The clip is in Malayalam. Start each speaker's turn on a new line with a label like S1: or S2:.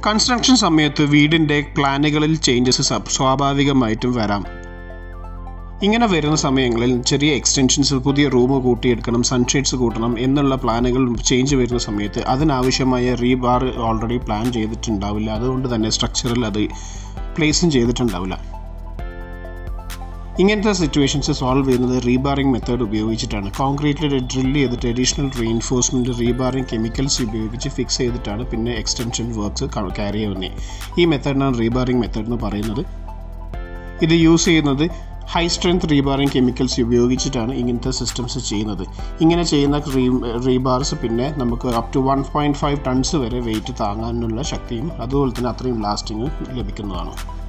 S1: കൺസ്ട്രക്ഷൻ സമയത്ത് വീടിൻ്റെ പ്ലാനുകളിൽ ചേഞ്ചസ് സ്വാഭാവികമായിട്ടും വരാം ഇങ്ങനെ വരുന്ന സമയങ്ങളിൽ ചെറിയ എക്സ്റ്റൻഷൻസ് പുതിയ റൂം കൂട്ടിയെടുക്കണം സൺഷെയ്ഡ്സ് കൂട്ടണം എന്നുള്ള പ്ലാനുകൾ ചേഞ്ച് വരുന്ന സമയത്ത് അതിനാവശ്യമായ റീബാർ ഓൾറെഡി പ്ലാൻ ചെയ്തിട്ടുണ്ടാവില്ല അതുകൊണ്ട് തന്നെ സ്ട്രക്ചറിൽ അത് പ്ലേസും ചെയ്തിട്ടുണ്ടാവില്ല ഇങ്ങനത്തെ സിറ്റുവേഷൻസ് സോൾവ് ചെയ്യുന്നത് റീബാറിംഗ് മെത്തേഡ് ഉപയോഗിച്ചിട്ടാണ് കോൺക്രീറ്റിൽ ഡ്രില്ല് ചെയ്തിട്ട് അഡീഷണൽ റീഇൻഫോഴ്സ്മെൻറ്റ് റീബാറിംഗ് കെമിക്കൽസ് ഉപയോഗിച്ച് ഫിക്സ് ചെയ്തിട്ടാണ് പിന്നെ എക്സ്റ്റൻഷൻ വർക്ക്സ് ക്യാരി ചെയ്യുന്നത് ഈ മെത്തേഡിനാണ് റീബാറിംഗ് മെത്തേഡ് എന്ന് പറയുന്നത് ഇത് യൂസ് ചെയ്യുന്നത് ഹൈ സ്ട്രെങ്ത് റീബാറിംഗ് കെമിക്കൽസ് ഉപയോഗിച്ചിട്ടാണ് ഇങ്ങനത്തെ സിസ്റ്റംസ് ചെയ്യുന്നത് ഇങ്ങനെ ചെയ്യുന്ന റീ റീബാർസ് പിന്നെ നമുക്ക് up to one point five tons വരെ വെയിറ്റ് താങ്ങാനുള്ള ശക്തിയും അതുപോലെ തന്നെ അത്രയും ലാസ്റ്റിങ്ങും ലഭിക്കുന്നതാണ്